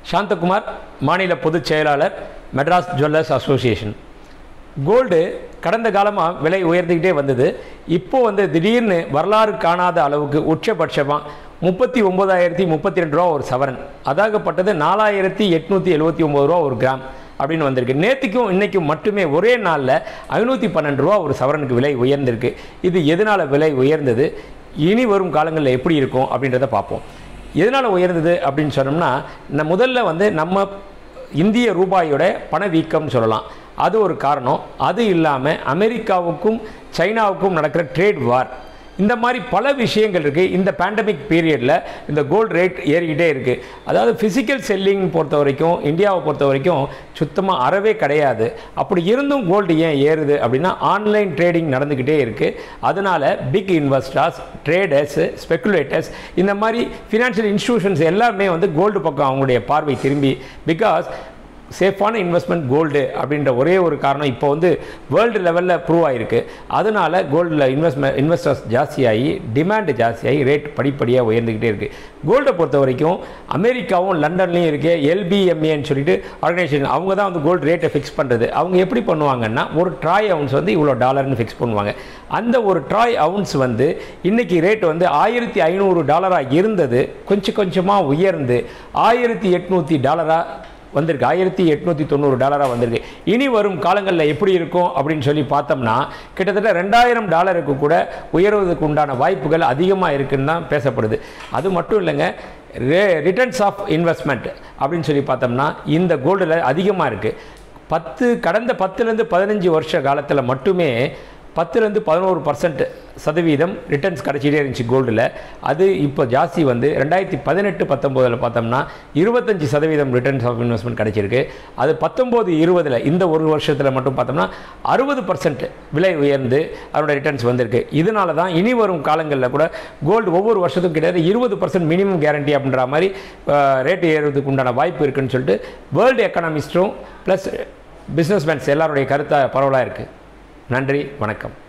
சாந்தகுமார் மாநில பொதுச் செயலாளர் மெட்ராஸ் ஜுவல்லர்ஸ் அசோசியேஷன் கோல்டு கடந்த காலமாக விலை உயர்ந்துக்கிட்டே வந்தது இப்போ வந்து திடீர்னு வரலாறு காணாத அளவுக்கு உச்சபட்சமாக முப்பத்தி ஒம்பதாயிரத்தி முப்பத்தி ரெண்டு ரூபா ஒரு சவரன் அதாகப்பட்டது நாலாயிரத்தி எட்நூற்றி எழுபத்தி ஒம்பது ரூபா ஒரு கிராம் அப்படின்னு வந்திருக்கு நேற்றுக்கும் இன்றைக்கும் மட்டுமே ஒரே நாளில் ஐநூற்றி பன்னெண்டு ரூபா ஒரு சவரனுக்கு விலை உயர்ந்திருக்கு இது எதனால் விலை உயர்ந்தது இனி வரும் காலங்களில் எப்படி இருக்கும் அப்படின்றத பார்ப்போம் எதனால் உயர்ந்தது அப்படின்னு சொன்னோம்னா ந- முதல்ல வந்து நம்ம இந்திய ரூபாயோட பணவீக்கம்னு சொல்லலாம் அது ஒரு காரணம் அது இல்லாமல் அமெரிக்காவுக்கும் சைனாவுக்கும் நடக்கிற ட்ரேட் வார் இந்த மாதிரி பல விஷயங்கள் இருக்குது இந்த பேண்டமிக் பீரியடில் இந்த கோல்டு ரேட் ஏறிக்கிட்டே இருக்குது அதாவது ஃபிசிக்கல் செல்லிங் பொறுத்த வரைக்கும் இந்தியாவை பொறுத்த வரைக்கும் சுத்தமாக அறவே கிடையாது அப்படி இருந்தும் கோல்டு ஏன் ஏறுது அப்படின்னா ஆன்லைன் ட்ரேடிங் நடந்துக்கிட்டே இருக்குது அதனால் பிக் இன்வெஸ்டர்ஸ் ட்ரேடர்ஸ் ஸ்பெக்குலேட்டர்ஸ் இந்த மாதிரி ஃபினான்ஷியல் இன்ஸ்டிடியூஷன்ஸ் எல்லாமே வந்து கோல்டு பக்கம் அவங்களுடைய பார்வை திரும்பி பிகாஸ் சேஃபான இன்வெஸ்ட்மெண்ட் கோல்டு அப்படின்ற ஒரே ஒரு காரணம் இப்போ வந்து வேர்ல்டு லெவலில் ப்ரூவ் ஆகிருக்கு அதனால கோல்டில் இன்வெஸ்ட்மெண்ட் இன்வெஸ்டர்ஸ் ஜாஸ்தியாகி டிமாண்டு ஜாஸ்தியாகி ரேட் படிப்படியாக உயர்ந்துக்கிட்டே இருக்குது கோல்டை பொறுத்த வரைக்கும் அமெரிக்காவும் லண்டன்லேயும் இருக்கு எல்பிஎம்ஏன்னு சொல்லிட்டு ஆர்கனைசேஷன் அவங்க தான் வந்து கோல்டு ரேட்டை ஃபிக்ஸ் பண்ணுறது அவங்க எப்படி பண்ணுவாங்கன்னா ஒரு ட்ராய் அவுன்ஸ் வந்து இவ்வளோ டாலர்னு ஃபிக்ஸ் பண்ணுவாங்க அந்த ஒரு ட்ராய் அவுன்ஸ் வந்து இன்னைக்கு ரேட் வந்து ஆயிரத்தி ஐநூறு டாலராக இருந்தது கொஞ்சம் கொஞ்சமாக உயர்ந்து ஆயிரத்தி எட்நூற்றி டாலராக வந்திருக்கு ஆயிரத்தி எட்நூற்றி தொண்ணூறு டாலராக வந்திருக்கு இனி வரும் காலங்களில் எப்படி இருக்கும் அப்படின்னு சொல்லி பார்த்தோம்னா கிட்டத்தட்ட ரெண்டாயிரம் டாலருக்கு கூட உயர்வதற்கு உண்டான வாய்ப்புகள் அதிகமாக இருக்குன்னு தான் பேசப்படுது அது மட்டும் இல்லைங்க ரே ரிட்டர்ன்ஸ் ஆஃப் இன்வெஸ்ட்மெண்ட் அப்படின்னு சொல்லி பார்த்தோம்னா இந்த கோல்டில் அதிகமாக இருக்குது பத்து கடந்த பத்துலேருந்து பதினஞ்சு வருஷ காலத்தில் மட்டுமே பத்துலேருந்து பதினோரு பர்சன்ட் சதவீதம் ரிட்டர்ன்ஸ் கிடச்சிட்டே இருந்துச்சு கோல்டில் அது இப்போ ஜாஸ்தி வந்து ரெண்டாயிரத்தி பதினெட்டு பத்தொம்போதில் பார்த்தோம்னா இருபத்தஞ்சி சதவீதம் ரிட்டர்ன்ஸ் ஆஃப் இன்வெஸ்ட்மெண்ட் கிடச்சிருக்கு அது பத்தொம்போது இருபதில் இந்த ஒரு வருஷத்தில் மட்டும் பார்த்தோம்னா அறுபது பர்சன்ட் விலை உயர்ந்து அதோட ரிட்டர்ன்ஸ் வந்திருக்கு இதனால தான் இனி வரும் காலங்களில் கூட கோல்டு ஒவ்வொரு வருஷத்துக்கும் கிட்டத்தட்ட இருபது பர்சன்ட் மினிமம் கேரண்டி அப்படின்ற மாதிரி ரேட்டு ஏறுவதற்கு உண்டான வாய்ப்பு இருக்குன்னு சொல்லிட்டு வேர்ல்டு எக்கனாமிஸ்ட்டும் ப்ளஸ் பிஸ்னஸ்மேன்ஸ் எல்லாருடைய கருத்தாக பரவலாக இருக்குது நன்றி வணக்கம்